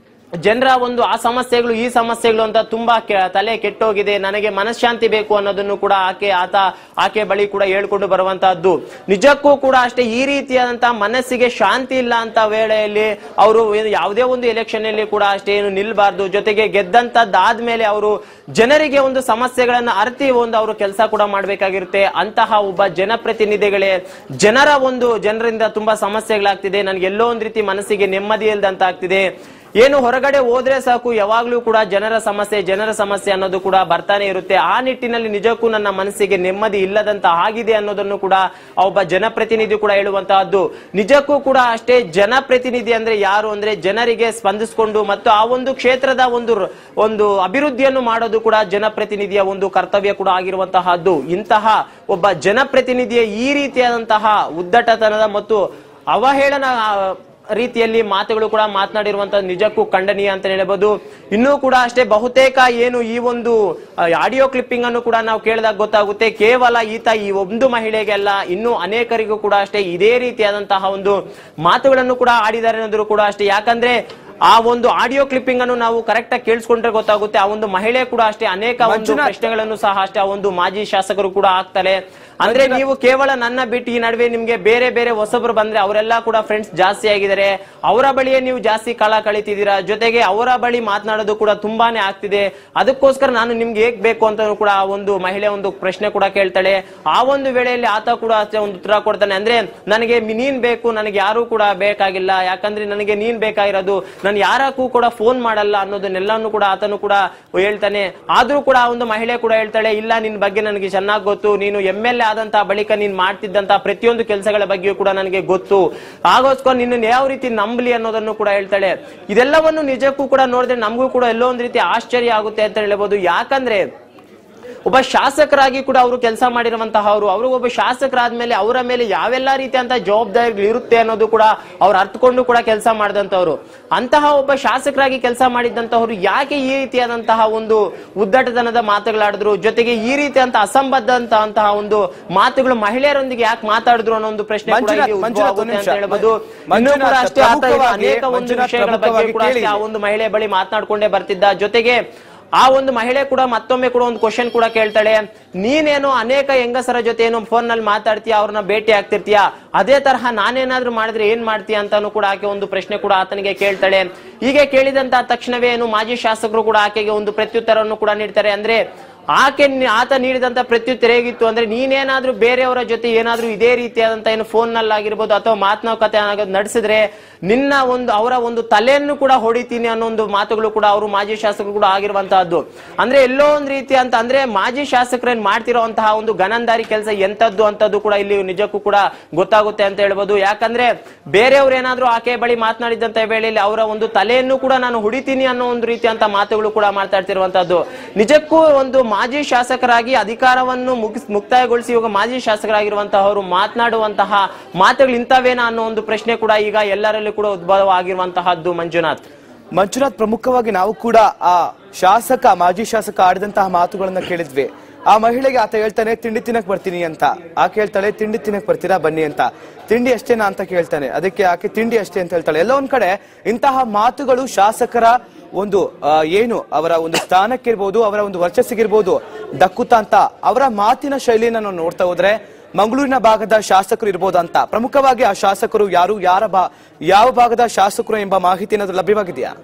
ಜನರ ಒಂದು ಆ ಸಮಸ್ಯೆಗಳು ಈ ಸಮಸ್ಯೆಗಳು ಅಂತ ತುಂಬಾ ಕೆ- ತಲೆ ಕೆಟ್ಟೋಗಿದೆ ನನಗೆ ಮನಃಶಾಂತಿ ಬೇಕು ಅನ್ನೋದನ್ನು ಕೂಡ ಆಕೆ ಆತ ಆಕೆ ಬಳಿ ಕೂಡ ಹೇಳ್ಕೊಂಡು ಬರುವಂತಹದ್ದು ನಿಜಕ್ಕೂ ಕೂಡ ಅಷ್ಟೇ ಈ ರೀತಿಯಾದಂತಹ ಮನಸ್ಸಿಗೆ ಶಾಂತಿ ಇಲ್ಲ ಅಂತ ವೇಳೆಯಲ್ಲಿ ಅವರು ಏನು ಯಾವುದೇ ಒಂದು ಎಲೆಕ್ಷನ್ ಅಲ್ಲಿ ಕೂಡ ಅಷ್ಟೇ ಏನು ನಿಲ್ಬಾರ್ದು ಜೊತೆಗೆ ಗೆದ್ದಂತದ್ದಾದ್ಮೇಲೆ ಅವರು ಜನರಿಗೆ ಒಂದು ಸಮಸ್ಯೆಗಳನ್ನ ಅರ್ತಿ ಒಂದು ಅವರು ಕೆಲಸ ಕೂಡ ಮಾಡ್ಬೇಕಾಗಿರುತ್ತೆ ಅಂತಹ ಒಬ್ಬ ಜನಪ್ರತಿನಿಧಿಗಳೇ ಜನರ ಒಂದು ಜನರಿಂದ ತುಂಬಾ ಸಮಸ್ಯೆಗಳಾಗ್ತಿದೆ ನನ್ಗೆ ಎಲ್ಲೋ ಒಂದ್ ರೀತಿ ಮನಸ್ಸಿಗೆ ನೆಮ್ಮದಿ ಇಲ್ದಂತ ಆಗ್ತಿದೆ ಏನು ಹೊರಗಡೆ ಹೋದ್ರೆ ಸಾಕು ಯಾವಾಗ್ಲೂ ಕೂಡ ಜನರ ಸಮಸ್ಯೆ ಜನರ ಸಮಸ್ಯೆ ಅನ್ನೋದು ಕೂಡ ಬರ್ತಾನೆ ಇರುತ್ತೆ ಆ ನಿಟ್ಟಿನಲ್ಲಿ ನಿಜಕ್ಕೂ ನನ್ನ ಮನಸ್ಸಿಗೆ ನೆಮ್ಮದಿ ಇಲ್ಲದಂತ ಆಗಿದೆ ಅನ್ನೋದನ್ನು ಕೂಡ ಆ ಒಬ್ಬ ಜನಪ್ರತಿನಿಧಿ ಕೂಡ ಹೇಳುವಂತಹದ್ದು ನಿಜಕ್ಕೂ ಕೂಡ ಅಷ್ಟೇ ಜನಪ್ರತಿನಿಧಿ ಅಂದ್ರೆ ಯಾರು ಅಂದ್ರೆ ಜನರಿಗೆ ಸ್ಪಂದಿಸಿಕೊಂಡು ಮತ್ತು ಆ ಒಂದು ಕ್ಷೇತ್ರದ ಒಂದು ರ- ಒಂದು ಅಭಿವೃದ್ಧಿಯನ್ನು ಮಾಡೋದು ಕೂಡ ಜನಪ್ರತಿನಿಧಿಯ ಒಂದು ಕರ್ತವ್ಯ ಕೂಡ ಆಗಿರುವಂತಹದ್ದು ಇಂತಹ ಒಬ್ಬ ಜನಪ್ರತಿನಿಧಿಯ ಈ ರೀತಿಯಾದಂತಹ ಉದ್ದಟತನದ ಮತ್ತು ಅವಹೇಳನ ಆ, ರೀತಿಯಲ್ಲಿ ಮಾತುಗಳು ಕೂಡ ಮಾತನಾಡಿರುವಂತಹ ನಿಜಕ್ಕೂ ಖಂಡನೀಯ ಅಂತ ಹೇಳ್ಬೋದು ಇನ್ನೂ ಕೂಡ ಅಷ್ಟೇ ಬಹುತೇಕ ಏನು ಈ ಒಂದು ಆಡಿಯೋ ಕ್ಲಿಪ್ಪಿಂಗ್ ಅನ್ನು ಕೂಡ ನಾವು ಕೇಳಿದಾಗ ಗೊತ್ತಾಗುತ್ತೆ ಕೇವಲ ಈತ ಈ ಒಂದು ಮಹಿಳೆಗೆಲ್ಲ ಇನ್ನೂ ಅನೇಕರಿಗೂ ಕೂಡ ಅಷ್ಟೇ ಇದೇ ರೀತಿಯಾದಂತಹ ಒಂದು ಮಾತುಗಳನ್ನು ಕೂಡ ಆಡಿದ್ದಾರೆ ಅನ್ನೋದ್ರು ಕೂಡ ಅಷ್ಟೇ ಯಾಕಂದ್ರೆ ಆ ಒಂದು ಆಡಿಯೋ ಕ್ಲಿಪ್ಪಿಂಗ್ ಅನ್ನು ನಾವು ಕರೆಕ್ಟ್ ಆಗಿ ಕೇಳಿಸ್ಕೊಂಡ್ರೆ ಗೊತ್ತಾಗುತ್ತೆ ಆ ಒಂದು ಮಹಿಳೆ ಕೂಡ ಅಷ್ಟೇ ಅನೇಕ ಒಂದು ಮಂಜುನಾಥ್. ಪ್ರಶ್ನೆಗಳನ್ನು ಸಹ ಅಷ್ಟೇ ಆ ಒಂದು ಮಾಜಿ ಶಾಸಕರು ಕೂಡ ಆಗ್ತಾರೆ ಅಂದ್ರೆ ನೀವು ಕೇವಲ ನನ್ನ ಬಿಟ್ಟು ಈ ನಡುವೆ ನಿಮ್ಗೆ ಬೇರೆ ಬೇರೆ ಹೊಸಬರು ಬಂದ್ರೆ ಅವರೆಲ್ಲ ಕೂಡ ಫ್ರೆಂಡ್ಸ್ ಜಾಸ್ತಿ ಆಗಿದ್ದಾರೆ ಅವರ ಬಳಿಯೇ ನೀವು ಜಾಸ್ತಿ ಕಾಲ ಕಳಿತಿದ್ದೀರಾ ಜೊತೆಗೆ ಅವರ ಬಳಿ ಮಾತನಾಡೋದು ಕೂಡ ತುಂಬಾನೇ ಆಗ್ತಿದೆ ಅದಕ್ಕೋಸ್ಕರ ನಾನು ನಿಮ್ಗೆ ಹೇಗ್ ಬೇಕು ಅಂತ ಕೂಡ ಆ ಒಂದು ಮಹಿಳೆ ಒಂದು ಪ್ರಶ್ನೆ ಕೂಡ ಕೇಳ್ತಾಳೆ ಆ ಒಂದು ವೇಳೆಯಲ್ಲಿ ಆತ ಕೂಡ ಅಷ್ಟೇ ಒಂದು ಉತ್ತರ ಕೊಡ್ತಾನೆ ಅಂದ್ರೆ ನನಗೆ ಮಿ- ನೀನ್ ಬೇಕು ನನಗೆ ಯಾರು ಕೂಡ ಬೇಕಾಗಿಲ್ಲ ಯಾಕಂದ್ರೆ ನನಗೆ ನೀನ್ ಬೇಕಾಗಿರೋದು ನಾನು ಯಾರಕ್ಕೂ ಕೂಡ ಫೋನ್ ಮಾಡಲ್ಲ ಅನ್ನೋದನ್ನೆಲ್ಲಾನು ಕೂಡ ಆತನು ಕೂಡ ಹೇಳ್ತಾನೆ ಆದ್ರೂ ಕೂಡ ಆ ಒಂದು ಮಹಿಳೆ ಕೂಡ ಹೇಳ್ತಾಳೆ ಇಲ್ಲ ನಿನ್ ಬಗ್ಗೆ ನನಗೆ ಚೆನ್ನಾಗಿ ಗೊತ್ತು ನೀನು ಎಮ್ ಎಲ್ ಎ ಆದಂತಹ ಬಳಿಕ ನೀನ್ ಮಾಡ್ತಿದ್ದಂತಹ ಪ್ರತಿಯೊಂದು ಕೆಲಸಗಳ ಬಗ್ಗೆಯೂ ಕೂಡ ನನಗೆ ಗೊತ್ತು ಆಗೋಸ್ಕರ ನಿನ್ನ ಯಾವ ರೀತಿ ನಂಬಲಿ ಅನ್ನೋದನ್ನು ಕೂಡ ಹೇಳ್ತಾಳೆ ಇದೆಲ್ಲವನ್ನು ನಿಜಕ್ಕೂ ಕೂಡ ನೋಡಿದ್ರೆ ನಮಗೂ ಕೂಡ ಎಲ್ಲೋ ಒಂದ್ ರೀತಿ ಆಶ್ಚರ್ಯ ಆಗುತ್ತೆ ಅಂತ ಹೇಳ್ಬೋದು ಯಾಕಂದ್ರೆ ಒಬ್ಬ ಶಾಸಕರಾಗಿ ಕೂಡ ಅವರು ಕೆಲಸ ಮಾಡಿರುವಂತಹ ಅವರು ಅವರು ಒಬ್ಬ ಶಾಸಕರಾದ್ಮೇಲೆ ಅವರ ಮೇಲೆ ಯಾವೆಲ್ಲ ರೀತಿಯಂತ ಜವಾಬ್ದಾರಿಗಳು ಇರುತ್ತೆ ಅನ್ನೋದು ಕೂಡ ಅವ್ರು ಅರ್ಥಕೊಂಡು ಕೂಡ ಕೆಲಸ ಮಾಡಿದಂತವ್ರು ಅಂತಹ ಒಬ್ಬ ಶಾಸಕರಾಗಿ ಕೆಲಸ ಮಾಡಿದಂತಹವರು ಯಾಕೆ ಈ ರೀತಿಯಾದಂತಹ ಒಂದು ಉದ್ದಟತನದ ಮಾತುಗಳಾಡಿದ್ರು ಜೊತೆಗೆ ಈ ರೀತಿಯಂತ ಅಸಂಬದ್ಧ ಅಂತಹ ಒಂದು ಮಾತುಗಳು ಮಹಿಳೆಯರೊಂದಿಗೆ ಯಾಕೆ ಮಾತಾಡಿದ್ರು ಅನ್ನೋ ಒಂದು ಪ್ರಶ್ನೆ ಕೂಡ ಮಂಜುನಾಥ್, ಇಲ್ಲಿ ಉದ್ಭವ ಮಂಜುನಾಥ್, ಆಗುತ್ತೆ ಒಂದು ಅಂತ ನಿಮಿಷ. ಹೇಳ್ಬೋದು ಇನ್ನೂ ಮಂಜುನಾಥ್, ಕೂಡ ಅಷ್ಟೇ ಆತ ಇದು ಪ್ರಮುಖವಾಗಿ- ಅನೇಕ ಒಂದು ಮಂಜುನಾಥ್, ವಿಷಯಗಳ ಬಗ್ಗೆ ಪ್ರಮುಖವಾಗಿ ಕೂಡ ಅಷ್ಟೇ ಆ ಕೇಳಿ. ಒಂದು ಮಹಿಳೆ ಬಳಿ ಮಾತನಾಡ್ಕೊಂಡೇ ಬರ್ತಿದ್ದ ಜೊತೆಗೆ ಆ ಒಂದು ಮಹಿಳೆ ಕೂಡ ಮತ್ತೊಮ್ಮೆ ಕೂಡ ಒಂದು ಕ್ವಶನ್ ಕೂಡ ಕೇಳ್ತಾಳೆ ನೀನೇನು ಅನೇಕ ಹೆಂಗಸರ ಜೊತೆ ಏನು ಫೋನ್ ನಲ್ಲಿ ಮಾತಾಡ್ತೀಯ ಅವ್ರನ್ನ ಭೇಟಿ ಆಗ್ತಿರ್ತೀಯ ಅದೇ ತರಹ ನಾನೇನಾದ್ರೂ ಮಾಡಿದ್ರೆ ಏನ್ ಮಾಡ್ತೀಯ ಅಂತಾನು ಕೂಡ ಆಕೆ ಒಂದು ಪ್ರಶ್ನೆ ಕೂಡ ಆತನಿಗೆ ಕೇಳ್ತಾಳೆ ಹೀಗೆ ಕೇಳಿದಂತ ತಕ್ಷಣವೇ ಏನು ಮಾಜಿ ಶಾಸಕರು ಕೂಡ ಆಕೆಗೆ ಒಂದು ಪ್ರತ್ಯುತ್ತರವನ್ನು ಕೂಡ ನೀಡ್ತಾರೆ ಅಂದ್ರೆ ಆಕೆ ನಿ- ಆತ ನೀಡಿದಂತ ಪ್ರತ್ಯುತ್ತರ ಹೇಗಿತ್ತು ಅಂದ್ರೆ ನೀನೇನಾದ್ರೂ ಬೇರೆಯವರ ಜೊತೆ ಏನಾದ್ರೂ ಇದೇ ರೀತಿಯಾದಂತ ಏನು ಫೋನ್ ನಲ್ಲಿ ಆಗಿರ್ಬೋದು ಅಥವಾ ಮಾತನಾಡಕತೆ ನಡೆಸಿದ್ರೆ ನಿನ್ನ ಒಂದು ಅವರ ಒಂದು ತಲೆಯನ್ನು ಕೂಡ ಹೊಡಿತೀನಿ ಅನ್ನೋ ಒಂದು ಮಾತುಗಳು ಕೂಡ ಅವರು ಮಾಜಿ ಶಾಸಕರು ಕೂಡ ಆಗಿರುವಂತಹದ್ದು ಅಂದ್ರೆ ಎಲ್ಲೋ ಒಂದ್ ರೀತಿ ಅಂತ ಅಂದ್ರೆ ಮಾಜಿ ಶಾಸಕರೇನ್ ಮಾಡ್ತಿರೋಂತಹ ಒಂದು ಗನಂದಾರಿ ಕೆಲಸ ಎಂತದ್ದು ಅಂತದ್ದು ಕೂಡ ಇಲ್ಲಿ ನಿಜಕ್ಕೂ ಕೂಡ ಗೊತ್ತಾಗುತ್ತೆ ಅಂತ ಹೇಳ್ಬೋದು ಯಾಕಂದ್ರೆ ಬೇರೆಯವ್ರು ಏನಾದ್ರೂ ಆಕೆ ಬಳಿ ಮಾತನಾಡಿದಂತ ವೇಳೆಯಲ್ಲಿ ಅವರ ಒಂದು ತಲೆಯನ್ನು ಕೂಡ ನಾನು ಹೊಡಿತೀನಿ ಅನ್ನೋ ಒಂದು ರೀತಿಯಂತ ಮಾತುಗಳು ಕೂಡ ಮಾತಾಡ್ತಿರುವಂತಹದ್ದು ನಿಜಕ್ಕೂ ಒಂದು ಮಾಜಿ ಶಾಸಕರಾಗಿ ಅಧಿಕಾರವನ್ನು ಮುಗಿಸ್ ಮುಕ್ತಾಯಗೊಳಿಸಿ ಇವಾಗ ಮಾಜಿ ಶಾಸಕರಾಗಿರುವಂತಹ ಅವರು ಮಾತನಾಡುವಂತಹ ಮಾತುಗಳು ಇಂಥವೇನಾ ಅನ್ನೋ ಒಂದು ಪ್ರಶ್ನೆ ಕೂಡ ಈಗ ಎಲ್ಲರಲ್ಲೂ ಕೂಡ ಉದ್ಭವ ಆಗಿರುವಂತಹದ್ದು ಮಂಜುನಾಥ್ ಮಂಜುನಾಥ್ ಪ್ರಮುಖವಾಗಿ ನಾವು ಕೂಡ ಆ ಶಾಸಕ ಮಾಜಿ ಶಾಸಕ ಆಡಿದಂತಹ ಮಾತುಗಳನ್ನ ಕೇಳಿದ್ವಿ ಆ ಮಹಿಳೆಗೆ ಆತ ಹೇಳ್ತಾನೆ ತಿಂಡಿ ತಿನ್ನಕ್ ಬರ್ತೀನಿ ಅಂತ ಆಕೆ ಹೇಳ್ತಾಳೆ ತಿಂಡಿ ತಿನ್ನಕ್ ಬರ್ತೀರಾ ಬನ್ನಿ ಅಂತ ತಿಂಡಿ ಅಷ್ಟೇನಾ ಅಂತ ಕೇಳ್ತಾನೆ ಅದಕ್ಕೆ ಆಕೆ ತಿಂಡಿ ಅಷ್ಟೇ ಅಂತ ಹೇಳ್ತಾಳೆ ಎಲ್ಲ ಒಂದ್ ಕಡೆ ಇಂತಹ ಮಾತುಗಳು ಶಾಸಕರ ಒಂದು ಆ, ಏನು ಅವರ ಒಂದು ಸ್ಥಾನಕ್ಕಿರ್ಬೋದು ಅವರ ಒಂದು ವರ್ಚಸ್ಸಿಗಿರ್ಬೋದು ದಕ್ಕುತ್ತಾ ಅಂತ ಅವರ ಮಾತಿನ ಶೈಲಿನ ನಾವು ನೋಡ್ತಾ ಹೋದ್ರೆ ಮಂಗಳೂರಿನ ಭಾಗದ ಶಾಸಕರು ಇರ್ಬೋದು ಅಂತ ಪ್ರಮುಖವಾಗಿ ಆ ಶಾಸಕರು ಯಾರು ಯಾರ ಬಾ ಯಾವ ಭಾಗದ ಶಾಸಕರು ಎಂಬ ಮಾಹಿತಿ ಏನಾದ್ರು ಲಭ್ಯವಾಗಿದೆಯಾ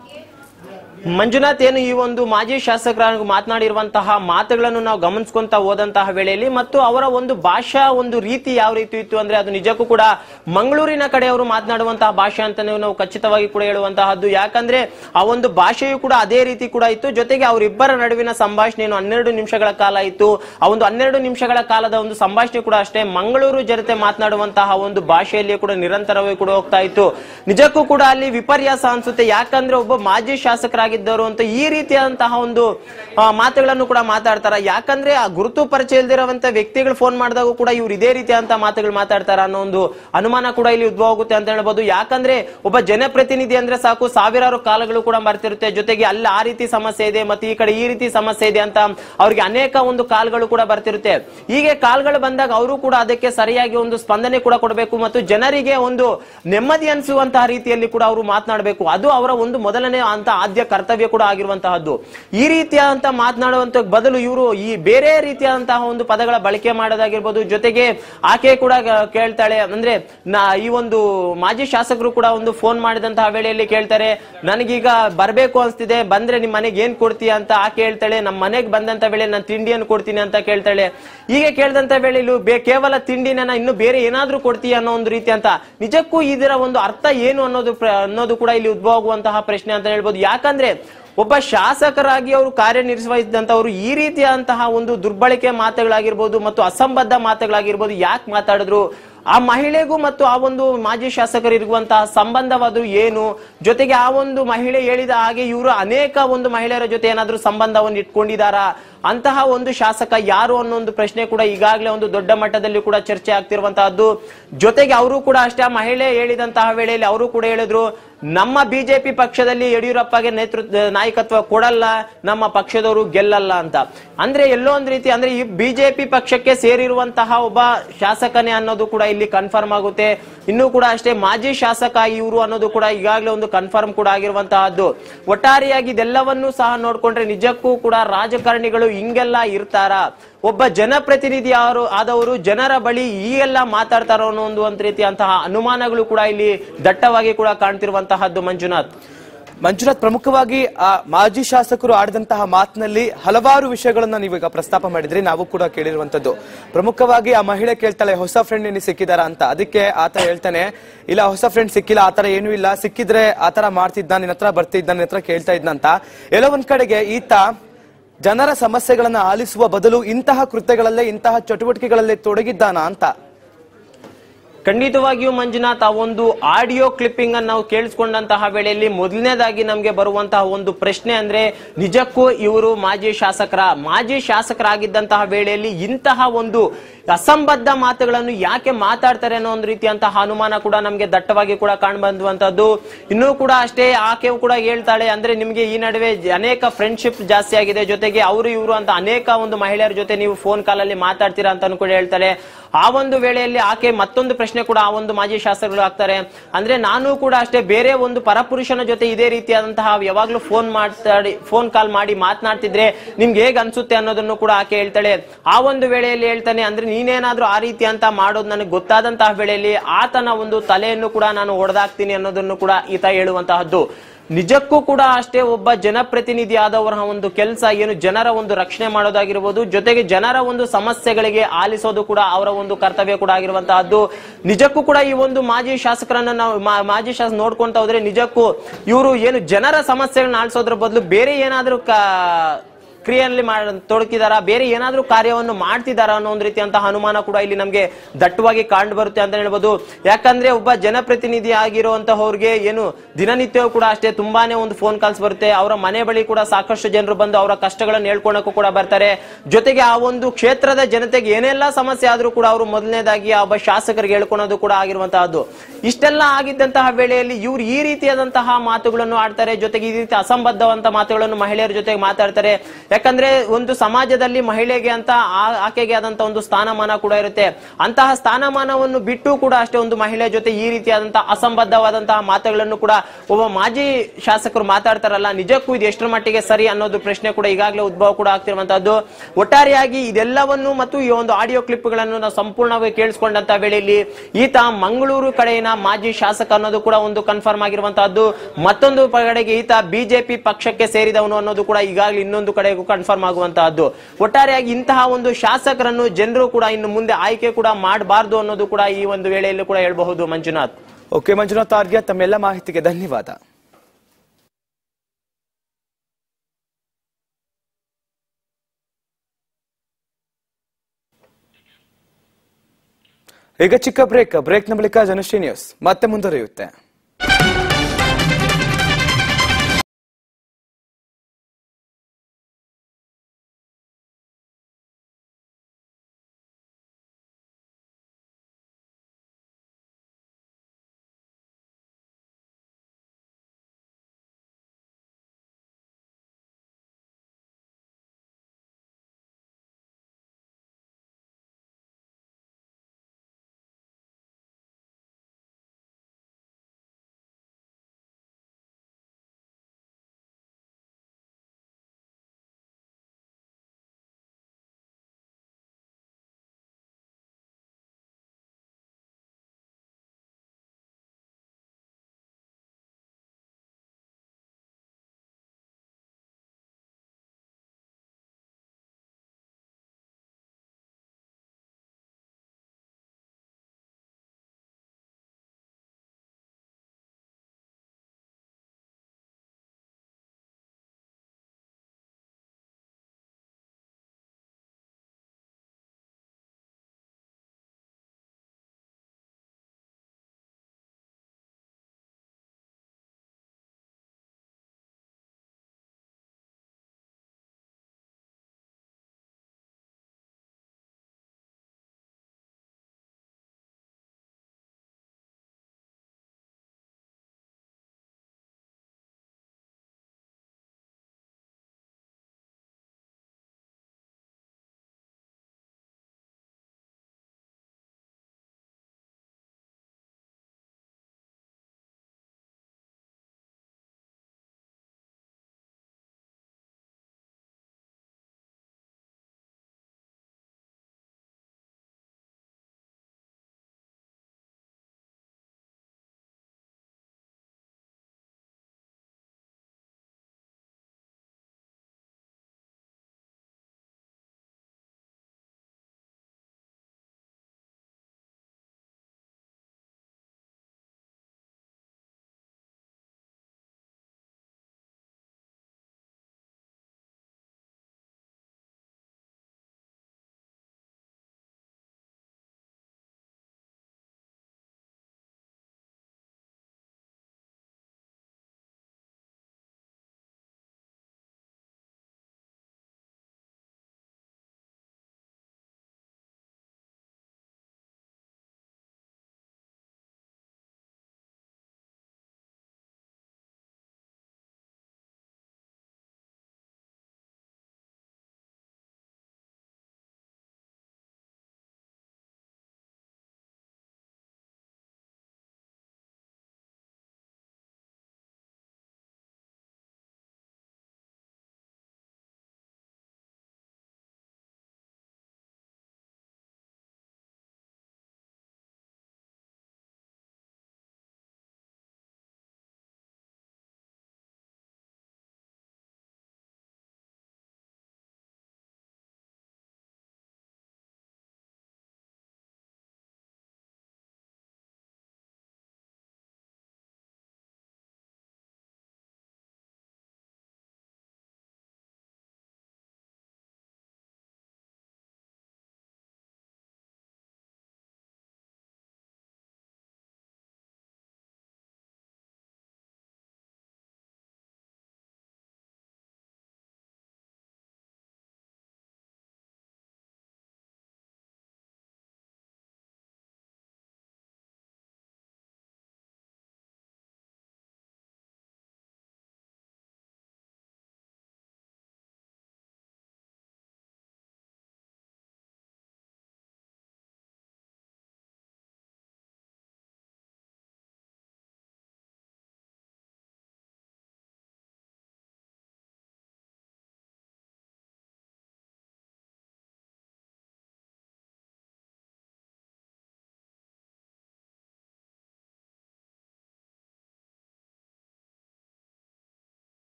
ಮಂಜುನಾಥ್ ಏನು ಈ ಒಂದು ಮಾಜಿ ಶಾಸಕರ ಮಾತನಾಡಿರುವಂತಹ ಮಾತುಗಳನ್ನು ನಾವು ಗಮನಿಸ್ಕೊಂತ ಹೋದಂತಹ ವೇಳೆಯಲ್ಲಿ ಮತ್ತು ಅವರ ಒಂದು ಭಾಷಾ ಒಂದು ರೀತಿ ಯಾವ ರೀತಿ ಇತ್ತು ಅಂದ್ರೆ ಅದು ನಿಜಕ್ಕೂ ಕೂಡ ಮಂಗಳೂರಿನ ಕಡೆ ಅವರು ಮಾತನಾಡುವಂತಹ ಭಾಷೆ ಅಂತ ನಾವು ಖಚಿತವಾಗಿ ಕೂಡ ಹೇಳುವಂತಹದ್ದು ಯಾಕಂದ್ರೆ ಆ ಒಂದು ಭಾಷೆಯು ಕೂಡ ಅದೇ ರೀತಿ ಕೂಡ ಇತ್ತು ಜೊತೆಗೆ ಅವರಿಬ್ಬರ ನಡುವಿನ ಸಂಭಾಷಣೆಯನ್ನು ಹನ್ನೆರಡು ನಿಮಿಷಗಳ ಕಾಲ ಇತ್ತು ಆ ಒಂದು ಹನ್ನೆರಡು ನಿಮಿಷಗಳ ಕಾಲದ ಒಂದು ಸಂಭಾಷಣೆ ಕೂಡ ಅಷ್ಟೇ ಮಂಗಳೂರು ಜನತೆ ಮಾತನಾಡುವಂತಹ ಒಂದು ಭಾಷೆಯಲ್ಲಿ ಕೂಡ ನಿರಂತರವಾಗಿ ಕೂಡ ಹೋಗ್ತಾ ಇತ್ತು ನಿಜಕ್ಕೂ ಕೂಡ ಅಲ್ಲಿ ವಿಪರ್ಯಾಸ ಅನ್ಸುತ್ತೆ ಯಾಕಂದ್ರೆ ಒಬ್ಬ ಮಾಜಿ ಶಾಸಕರಾಗಿದ್ದವರು ಅಂತ ಈ ರೀತಿಯಾದಂತಹ ಒಂದು ಆ, ಮಾತುಗಳನ್ನು ಕೂಡ ಮಾತಾಡ್ತಾರ ಯಾಕಂದ್ರೆ ಆ ಗುರುತು ಪರಿಚಯ ಇಲ್ದಿರುವಂತ ವ್ಯಕ್ತಿಗಳು ಫೋನ್ ಮಾಡಿದಾಗ ಕೂಡ ಇವ್ರು ಇದೇ ರೀತಿಯಾದಂತಹ ಮಾತುಗಳು ಮಾತಾಡ್ತಾರ ಅನ್ನೋ ಒಂದು ಅನುಮಾನ ಕೂಡ ಇಲ್ಲಿ ಉದ್ಭವ ಆಗುತ್ತೆ ಅಂತ ಹೇಳ್ಬೋದು ಯಾಕಂದ್ರೆ ಒಬ್ಬ ಜನಪ್ರತಿನಿಧಿ ಅಂದ್ರೆ ಸಾಕು ಸಾವಿರಾರು ಕಾಲಗಳು ಕೂಡ ಬರ್ತಿರುತ್ತೆ ಜೊತೆಗೆ ಅಲ್ಲಿ ಆ ರೀತಿ ಸಮಸ್ಯೆ ಇದೆ ಮತ್ತೆ ಈ ಕಡೆ ಈ ರೀತಿ ಸಮಸ್ಯೆ ಇದೆ ಅಂತ ಅವ್ರಿಗೆ ಅನೇಕ ಒಂದು ಕಾಲ್ಗಳು ಕೂಡ ಬರ್ತಿರುತ್ತೆ ಹೀಗೆ ಕಾಲ್ಗಳು ಬಂದಾಗ ಅವರು ಕೂಡ ಅದಕ್ಕೆ ಸರಿಯಾಗಿ ಒಂದು ಸ್ಪಂದನೆ ಕೂಡ ಕೊಡಬೇಕು ಮತ್ತು ಜನರಿಗೆ ಒಂದು ನೆಮ್ಮದಿ ಅನಿಸುವಂತಹ ರೀತಿಯಲ್ಲಿ ಕೂಡ ಅವರು ಮಾತನಾಡಬೇಕು ಅದು ಅವರ ಒಂದು ಮೊದಲನೇ ಅಂತ ಆದ್ಯ ಕರ್ತವ್ಯ ಕೂಡ ಆಗಿರುವಂತಹದ್ದು ಈ ರೀತಿಯಾದಂತಹ ಮಾತನಾಡುವಂತ ಬದಲು ಇವರು ಈ ಬೇರೆ ರೀತಿಯಾದಂತಹ ಒಂದು ಪದಗಳ ಬಳಕೆ ಮಾಡೋದಾಗಿರ್ಬೋದು ಜೊತೆಗೆ ಆಕೆ ಕೂಡ ಗ- ಕೇಳ್ತಾಳೆ ಅಂದ್ರೆ ನಾ ಈ ಒಂದು ಮಾಜಿ ಶಾಸಕರು ಕೂಡ ಒಂದು ಫೋನ್ ಮಾಡಿದಂತಹ ವೇಳೆಯಲ್ಲಿ ಕೇಳ್ತಾರೆ ನನಗೀಗ ಬರ್ಬೇಕು ಅನ್ಸ್ತಿದೆ ಬಂದ್ರೆ ನಿಮ್ ಮನೆಗೆ ಏನ್ ಕೊಡ್ತೀಯ ಅಂತ ಆಕೆ ಹೇಳ್ತಾಳೆ ನಮ್ಮ ಮನೆಗೆ ಬಂದಂತ ವೇಳೆ ನಾನು ತಿಂಡಿಯನ್ನು ಕೊಡ್ತೀನಿ ಅಂತ ಕೇಳ್ತಾಳೆ ಹೀಗೆ ಕೇಳಿದಂತ ವೇಳೆ ಇಲ್ಲಿ ಬೇ- ಕೇವಲ ತಿಂಡಿನ ಇನ್ನು ಬೇರೆ ಏನಾದ್ರೂ ಕೊಡ್ತೀಯ ಅನ್ನೋ ಒಂದು ರೀತಿ ಅಂತ ನಿಜಕ್ಕೂ ಇದರ ಒಂದು ಅರ್ಥ ಏನು ಅನ್ನೋದು ಪ್ರ- ಅನ್ನೋದು ಕೂಡ ಇಲ್ಲಿ ಉದ್ಭವ ಆಗುವಂತಹ ಪ್ರಶ್ನೆ ಅಂತ ಹೇಳ್ಬೋದು ಯಾಕಂದ್ರೆ ಒಬ್ಬ ಶಾಸಕರಾಗಿ ಅವರು ಕಾರ್ಯನಿರ್ವಹಿಸಿದಂತವರು ಈ ರೀತಿಯಾದಂತಹ ಒಂದು ದುರ್ಬಳಕೆ ಮಾತುಗಳಾಗಿರ್ಬೋದು ಮತ್ತು ಅಸಂಬದ್ಧ ಮಾತುಗಳಾಗಿರ್ಬೋದು ಯಾಕೆ ಮಾತಾಡಿದ್ರು ಆ ಮಹಿಳೆಗೂ ಮತ್ತು ಆ ಒಂದು ಮಾಜಿ ಶಾಸಕರಿರುವಂತಹ ಸಂಬಂಧವಾದ್ರು ಏನು ಜೊತೆಗೆ ಆ ಒಂದು ಮಹಿಳೆ ಹೇಳಿದ ಹಾಗೆ ಇವರು ಅನೇಕ ಒಂದು ಮಹಿಳೆಯರ ಜೊತೆ ಏನಾದ್ರೂ ಸಂಬಂಧವನ್ನು ಇಟ್ಕೊಂಡಿದಾರಾ ಅಂತಹ ಒಂದು ಶಾಸಕ ಯಾರು ಅನ್ನೋ ಒಂದು ಪ್ರಶ್ನೆ ಕೂಡ ಈಗಾಗಲೇ ಒಂದು ದೊಡ್ಡ ಮಟ್ಟದಲ್ಲಿ ಕೂಡ ಚರ್ಚೆ ಆಗ್ತಿರುವಂತಹದ್ದು ಜೊತೆಗೆ ಅವರು ಕೂಡ ಅಷ್ಟೇ ಆ ಮಹಿಳೆ ಹೇಳಿದಂತಹ ವೇಳೆಯಲ್ಲಿ ಅವರು ಕೂಡ ಹೇಳಿದ್ರು ನಮ್ಮ ಬಿಜೆಪಿ ಪಕ್ಷದಲ್ಲಿ ಯಡಿಯೂರಪ್ಪಗೆ ನೇತೃತ್ವ ನಾಯಕತ್ವ ಕೊಡಲ್ಲ ನಮ್ಮ ಪಕ್ಷದವರು ಗೆಲ್ಲಲ್ಲ ಅಂತ ಅಂದ್ರೆ ಎಲ್ಲೋ ಒಂದ್ ರೀತಿ ಅಂದ್ರೆ ಈ ಬಿಜೆಪಿ ಪಕ್ಷಕ್ಕೆ ಸೇರಿರುವಂತಹ ಒಬ್ಬ ಶಾಸಕನೇ ಅನ್ನೋದು ಕೂಡ ಇಲ್ಲಿ ಕನ್ಫರ್ಮ್ ಆಗುತ್ತೆ ಇನ್ನು ಕೂಡ ಅಷ್ಟೇ ಮಾಜಿ ಶಾಸಕ ಇವರು ಅನ್ನೋದು ಕೂಡ ಈಗಾಗಲೇ ಒಂದು ಕನ್ಫರ್ಮ್ ಕೂಡ ಆಗಿರುವಂತಹದ್ದು ಒಟ್ಟಾರೆಯಾಗಿ ಇದೆಲ್ಲವನ್ನೂ ಸಹ ನೋಡ್ಕೊಂಡ್ರೆ ನಿಜಕ್ಕೂ ಕೂಡ ರಾಜಕಾರಣಿಗಳು ಹಿಂಗೆಲ್ಲ ಇರ್ತಾರ ಒಬ್ಬ ಜನಪ್ರತಿನಿಧಿ ಯಾರು ಆದವರು ಜನರ ಬಳಿ ಈ ಎಲ್ಲ ಮಾತಾಡ್ತಾರೋ ಅನ್ನೋ ಒಂದು ಒಂದು ರೀತಿಯಂತಹ ಅನುಮಾನಗಳು ಕೂಡ ಇಲ್ಲಿ ದಟ್ಟವಾಗಿ ಕೂಡ ಕಾಣ್ತಿರುವಂತಹದ್ದು ಮಂಜುನಾಥ್ ಮಂಜುನಾಥ್ ಪ್ರಮುಖವಾಗಿ ಆ ಮಾಜಿ ಶಾಸಕರು ಆಡಿದಂತಹ ಮಾತಿನಲ್ಲಿ ಹಲವಾರು ವಿಷಯಗಳನ್ನ ನೀವೀಗ ಪ್ರಸ್ತಾಪ ಮಾಡಿದ್ರಿ ನಾವು ಕೂಡ ಕೇಳಿರುವಂತದ್ದು ಪ್ರಮುಖವಾಗಿ ಆ ಮಹಿಳೆ ಕೇಳ್ತಾಳೆ ಹೊಸ ಫ್ರೆಂಡ್ ನಿನಗೆ ಸಿಕ್ಕಿದಾರ ಅಂತ ಅದಕ್ಕೆ ಆತ ಹೇಳ್ತಾನೆ ಇಲ್ಲ ಹೊಸ ಫ್ರೆಂಡ್ ಸಿಕ್ಕಿಲ್ಲ ಆತರ ಏನೂ ಇಲ್ಲ ಸಿಕ್ಕಿದ್ರೆ ಆತರ ಮಾಡ್ತಿದ್ದ ನಿನ್ನ ಹತ್ರ ಬರ್ತಿದ್ದ ನಿನ್ನ ಹತ್ರ ಕೇಳ್ತಾ ಇದ್ನಂತ ಎಲ್ಲೋ ಒಂದ್ ಕಡೆಗೆ ಈತ ಜನರ ಸಮಸ್ಯೆಗಳನ್ನ ಆಲಿಸುವ ಬದಲು ಇಂತಹ ಕೃತ್ಯಗಳಲ್ಲೇ ಇಂತಹ ಚಟುವಟಿಕೆಗಳಲ್ಲೇ ತೊಡಗಿದ್ದಾನ ಅಂತ ಖಂಡಿತವಾಗಿಯೂ ಮಂಜುನಾಥ್ ಆ ಒಂದು ಆಡಿಯೋ ಕ್ಲಿಪ್ಪಿಂಗ್ ಅನ್ನು ನಾವು ಕೇಳಿಸ್ಕೊಂಡಂತಹ ವೇಳೆಯಲ್ಲಿ ಮೊದಲನೇದಾಗಿ ನಮಗೆ ಬರುವಂತಹ ಒಂದು ಪ್ರಶ್ನೆ ಅಂದ್ರೆ ನಿಜಕ್ಕೂ ಇವರು ಮಾಜಿ ಶಾಸಕರ ಮಾಜಿ ಶಾಸಕರಾಗಿದ್ದಂತಹ ವೇಳೆಯಲ್ಲಿ ಇಂತಹ ಒಂದು ಅಸಂಬದ್ಧ ಮಾತುಗಳನ್ನು ಯಾಕೆ ಮಾತಾಡ್ತಾರೆ ಅನ್ನೋ ಒಂದು ರೀತಿಯಂತಹ ಅನುಮಾನ ಕೂಡ ನಮಗೆ ದಟ್ಟವಾಗಿ ಕೂಡ ಕಾಣ್ ಬಂದುವಂತದ್ದು ಇನ್ನೂ ಕೂಡ ಅಷ್ಟೇ ಆಕೆ ಕೂಡ ಹೇಳ್ತಾಳೆ ಅಂದ್ರೆ ನಿಮ್ಗೆ ಈ ನಡುವೆ ಜ- ಅನೇಕ ಫ್ರೆಂಡ್ಶಿಪ್ ಜಾಸ್ತಿ ಆಗಿದೆ ಜೊತೆಗೆ ಅವರು ಇವರು ಅಂತ ಅನೇಕ ಒಂದು ಮಹಿಳೆಯರ ಜೊತೆ ನೀವು ಫೋನ್ ಕಾಲಲ್ಲಿ ಮಾತಾಡ್ತೀರಾ ಅಂತ ಕೂಡ ಹೇಳ್ತಾಳೆ ಆ ಒಂದು ವೇಳೆಯಲ್ಲಿ ಆಕೆ ಮತ್ತೊಂದು ಪ್ರಶ್ನೆ ಕೂಡ ಆ ಒಂದು ಮಾಜಿ ಶಾಸಕರು ಆಗ್ತಾರೆ ಅಂದ್ರೆ ನಾನು ಕೂಡ ಅಷ್ಟೇ ಬೇರೆ ಒಂದು ಪರಪುರುಷನ ಜೊತೆ ಇದೇ ರೀತಿಯಾದಂತಹ ಯಾವಾಗ್ಲೂ ಫೋನ್ ಮಾತಾಡಿ ಫೋನ್ ಕಾಲ್ ಮಾಡಿ ಮಾತನಾಡ್ತಿದ್ರೆ ನಿಮ್ಗೆ ಹೇಗ್ ಅನ್ಸುತ್ತೆ ಅನ್ನೋದನ್ನು ಕೂಡ ಆಕೆ ಹೇಳ್ತಾಳೆ ಆ ಒಂದು ವೇಳೆಯಲ್ಲಿ ಹೇಳ್ತಾನೆ ಅಂದ್ರೆ ನೀನೇನಾದ್ರೂ ಆ ರೀತಿ ಅಂತ ಮಾಡೋದು ನನಗೆ ಗೊತ್ತಾದಂತಹ ವೇಳೆಯಲ್ಲಿ ಆತನ ಒಂದು ತಲೆಯನ್ನು ಕೂಡ ನಾನು ಹೊಡೆದಾಕ್ತೀನಿ ಅನ್ನೋದನ್ನು ಕೂಡ ಈತ ಹೇಳುವಂತಹದ್ದು ನಿಜಕ್ಕೂ ಕೂಡ ಅಷ್ಟೇ ಒಬ್ಬ ಜನಪ್ರತಿನಿಧಿ ಆದವರ ಒಂದು ಕೆಲಸ ಏನು ಜನರ ಒಂದು ರಕ್ಷಣೆ ಮಾಡೋದಾಗಿರ್ಬೋದು ಜೊತೆಗೆ ಜನರ ಒಂದು ಸಮಸ್ಯೆಗಳಿಗೆ ಆಲಿಸೋದು ಕೂಡ ಅವರ ಒಂದು ಕರ್ತವ್ಯ ಕೂಡ ಆಗಿರುವಂತಹದ್ದು ನಿಜಕ್ಕೂ ಕೂಡ ಈ ಒಂದು ಮಾಜಿ ಶಾಸಕರನ್ನ ನಾವು ಮಾ- ಮಾಜಿ ಶಾಸಕ ನೋಡ್ಕೊಂತ ಹೋದ್ರೆ ನಿಜಕ್ಕೂ ಇವರು ಏನು ಜನರ ಸಮಸ್ಯೆಗಳನ್ನ ಆಲಿಸೋದ್ರ ಬದಲು ಬೇರೆ ಏನಾದ್ರೂ ಕಾ ಕ್ರಿಯೆಯಲ್ಲಿ ಮಾಡ ತೊಡಕಿದಾರ ಬೇರೆ ಏನಾದ್ರೂ ಕಾರ್ಯವನ್ನು ಮಾಡ್ತಿದಾರ ಅನ್ನೋ ಒಂದು ರೀತಿಯಂತಹ ಅನುಮಾನ ಕೂಡ ಇಲ್ಲಿ ನಮ್ಗೆ ದಟ್ಟವಾಗಿ ಕಾಣ್ ಬರುತ್ತೆ ಅಂತ ಹೇಳ್ಬೋದು ಯಾಕಂದ್ರೆ ಒಬ್ಬ ಜನಪ್ರತಿನಿಧಿ ಆಗಿರುವಂತಹವ್ರಿಗೆ ಏನು ದಿನನಿತ್ಯವೂ ಕೂಡ ಅಷ್ಟೇ ತುಂಬಾನೇ ಒಂದು ಫೋನ್ ಕಾಲ್ಸ್ ಬರುತ್ತೆ ಅವರ ಮನೆ ಬಳಿ ಕೂಡ ಸಾಕಷ್ಟು ಜನರು ಬಂದು ಅವರ ಕಷ್ಟಗಳನ್ನು ಹೇಳ್ಕೊಳಕ್ಕೂ ಕೂಡ ಬರ್ತಾರೆ ಜೊತೆಗೆ ಆ ಒಂದು ಕ್ಷೇತ್ರದ ಜನತೆಗೆ ಏನೆಲ್ಲ ಸಮಸ್ಯೆ ಆದ್ರೂ ಕೂಡ ಅವರು ಮೊದಲನೇದಾಗಿ ಆ ಒಬ್ಬ ಶಾಸಕರಿಗೆ ಹೇಳ್ಕೊಳೋದು ಕೂಡ ಆಗಿರುವಂತಹದ್ದು ಇಷ್ಟೆಲ್ಲ ಆಗಿದ್ದಂತಹ ವೇಳೆಯಲ್ಲಿ ಇವ್ರು ಈ ರೀತಿಯಾದಂತಹ ಮಾತುಗಳನ್ನು ಆಡ್ತಾರೆ ಜೊತೆಗೆ ಈ ರೀತಿ ಅಸಂಬದ್ಧವಂತ ಮಾತುಗಳನ್ನು ಮಹಿಳೆಯರ ಜೊತೆಗೆ ಮಾತಾಡ್ತಾರೆ ಯಾಕಂದ್ರೆ ಒಂದು ಸಮಾಜದಲ್ಲಿ ಮಹಿಳೆಗೆ ಅಂತ ಆ- ಆಕೆಗೆ ಆದಂತ ಒಂದು ಸ್ಥಾನಮಾನ ಕೂಡ ಇರುತ್ತೆ ಅಂತಹ ಸ್ಥಾನಮಾನವನ್ನು ಬಿಟ್ಟು ಕೂಡ ಅಷ್ಟೇ ಒಂದು ಮಹಿಳೆ ಜೊತೆ ಈ ರೀತಿಯಾದಂತಹ ಅಸಂಬದ್ಧವಾದಂತಹ ಮಾತುಗಳನ್ನು ಕೂಡ ಒಬ್ಬ ಮಾಜಿ ಶಾಸಕರು ಮಾತಾಡ್ತಾರಲ್ಲ ನಿಜಕ್ಕೂ ಇದು ಎಷ್ಟರ ಮಟ್ಟಿಗೆ ಸರಿ ಅನ್ನೋದು ಪ್ರಶ್ನೆ ಕೂಡ ಈಗಾಗಲೇ ಉದ್ಭವ ಕೂಡ ಆಗ್ತಿರುವಂತಹದ್ದು ಒಟ್ಟಾರೆಯಾಗಿ ಇದೆಲ್ಲವನ್ನು ಮತ್ತು ಈ ಒಂದು ಆಡಿಯೋ ಕ್ಲಿಪ್ಗಳನ್ನು ನಾವು ಸಂಪೂರ್ಣವಾಗಿ ಕೇಳಿಸ್ಕೊಂಡಂತ ವೇಳೆಯಲ್ಲಿ ಈತ ಮಂಗಳೂರು ಕಡೆಯಿನ ಮಾಜಿ ಶಾಸಕ ಅನ್ನೋದು ಕೂಡ ಒಂದು ಕನ್ಫರ್ಮ್ ಆಗಿರುವಂತಹದ್ದು ಮತ್ತೊಂದು ಕಡೆಗೆ ಈತ ಬಿಜೆಪಿ ಪಕ್ಷಕ್ಕೆ ಸೇರಿದವನು ಅನ್ನೋದು ಕೂಡ ಈಗಾಗಲೇ ಇನ್ನೊಂದು ಕಡೆಗೂ ಕನ್ಫರ್ಮ್ ಆಗುವಂತಹದ್ದು ಒಟ್ಟಾರೆಯಾಗಿ ಇಂತಹ ಒಂದು ಶಾಸಕರನ್ನು ಜನರು ಕೂಡ ಇನ್ನು ಮುಂದೆ ಆಯ್ಕೆ ಕೂಡ ಮಾಡಬಾರ್ದು ಅನ್ನೋದು ಕೂಡ ಈ ಒಂದು ವೇಳೆಯಲ್ಲಿ ಕೂಡ ಹೇಳ್ಬಹುದು ಮಂಜುನಾಥ್ ಓಕೆ ಮಂಜುನಾಥ್ ಆರ್ಯ ತಮ್ಮೆಲ್ಲ ಮಾಹಿತಿಗೆ ಧನ್ಯವಾದ ಈಗ ಚಿಕ್ಕ ಬ್ರೇಕ್ ಬ್ರೇಕ್ನ ಬಳಿಕ ಜನಶ್ರೀ ನ್ಯೂಸ್ ಮತ್ತೆ ಮುಂದುವರಿಯುತ್ತೆ